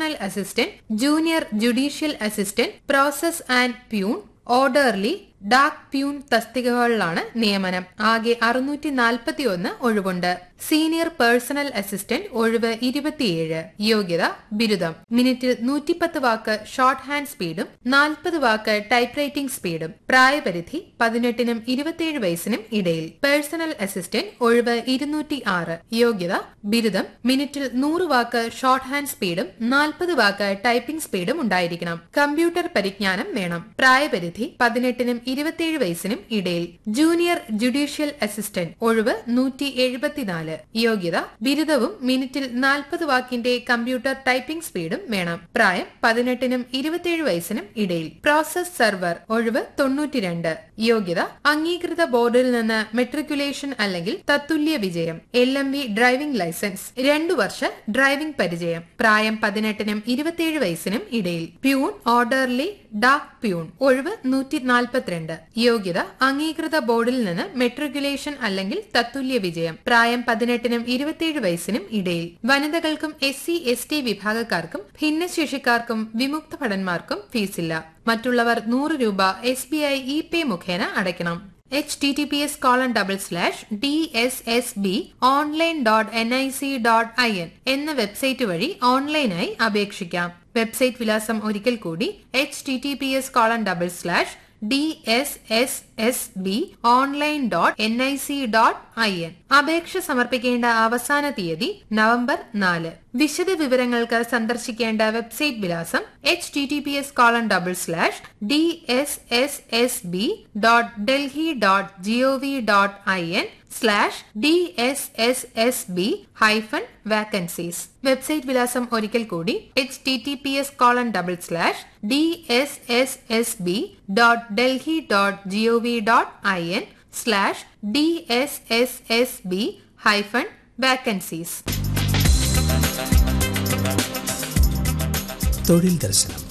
personal assistant junior judicial assistant process and peon orderly dak peon തസ്തികകളിലാണ് നിയമനം ആകെ അറുന്നൂറ്റി നാൽപ്പത്തി ഒന്ന് ഒഴിവുണ്ട് സീനിയർ പേഴ്സണൽ അസിസ്റ്റന്റ് ഒഴിവ് ഇരുപത്തിയേഴ് യോഗ്യത ബിരുദം മിനിറ്റിൽ നൂറ്റിപ്പത്ത് വാക്ക് ഷോർട്ട് ഹാൻഡ് സ്പീഡും നാൽപ്പത് വാക്ക് ടൈപ്പ് റൈറ്റിംഗ് സ്പീഡും പ്രായപരിധി പതിനെട്ടിനും ഇരുപത്തിയേഴ് വയസ്സിനും ഇടയിൽ പേഴ്സണൽ അസിസ്റ്റന്റ് ഒഴിവ് ഇരുന്നൂറ്റി ആറ് യോഗ്യത ബിരുദം മിനിറ്റിൽ നൂറ് വാക്ക് ഷോർട്ട് ഹാൻഡ് സ്പീഡും നാൽപ്പത് വാക്ക് ടൈപ്പിംഗ് സ്പീഡും ഉണ്ടായിരിക്കണം കമ്പ്യൂട്ടർ പരിജ്ഞാനം വേണം പ്രായപരിധി പതിനെട്ടിനും ഇരുപത്തിയേഴ് വയസ്സിനും ഇടയിൽ ജൂനിയർ ജുഡീഷ്യൽ അസിസ്റ്റന്റ് ഒഴിവ് നൂറ്റി എഴുപത്തിനാല് യോഗ്യത ബിരുദവും മിനിറ്റിൽ നാൽപ്പത് വാക്കിന്റെ കമ്പ്യൂട്ടർ ടൈപ്പിംഗ് സ്പീഡും വേണം പ്രായം പതിനെട്ടിനും ഇരുപത്തിയേഴ് വയസ്സിനും ഇടയിൽ പ്രോസസ് സെർവർ ഒഴിവ് തൊണ്ണൂറ്റിരണ്ട് യോഗ്യത അംഗീകൃത ബോർഡിൽ നിന്ന് മെട്രിക്കുലേഷൻ അല്ലെങ്കിൽ തത്തുല്യ വിജയം L M V driving licence രണ്ടു വർഷ ഡ്രൈവിംഗ് പരിചയം പ്രായം പതിനെട്ടിനും ഇരുപത്തിയേഴ് വയസ്സിനും ഇടയിൽ പ്യൂൺ ഓർഡർലി ഡാക് പ്യൂൺ ഒഴിവ് നൂറ്റി നാൽപ്പത്തിരണ്ട് യോഗ്യത അംഗീകൃത ബോർഡിൽ നിന്ന് മെട്രിക്കുലേഷൻ അല്ലെങ്കിൽ തത്തുല്യ വിജയം പ്രായം പതിനെട്ടിനും ഇരുപത്തിയേഴ് വയസ്സിനും ഇടയിൽ വനിതകൾക്കും എസ് സി എസ് ടി വിഭാഗക്കാർക്കും ഭിന്നശേഷിക്കാർക്കും വിമുക്ത ഭടന്മാർക്കും ഫീസില്ല മറ്റുള്ളവർ നൂറ് രൂപ S B I e pay മുഖേന അടയ്ക്കണം H T T P S colon double slash D S S B online dot N I C dot I N എന്ന വെബ്സൈറ്റ് വഴി ഓൺലൈനായി അപേക്ഷിക്കാം വെബ്സൈറ്റ് വിലാസം ഒരിക്കൽ കൂടി H T T P S colon double slash D S S S B online dot N I C dot I N അപേക്ഷ സമർപ്പിക്കേണ്ട അവസാന തീയതി നവംബർ നാല് വിശദ വിവരങ്ങൾക്ക് സന്ദർശിക്കേണ്ട വെബ്സൈറ്റ് വിലാസം H T T P S colon double slash D S S S B dot Delhi dot G O V dot I N slash D S S S B hyphen vacancies website വിലാസം ഒരിക്കൽ കൂടി H T T P S colon double slash D S S S B dot Delhi dot G O V dot I N slash D S S S B hyphen vacancies തൊഴിൽ ദർശനം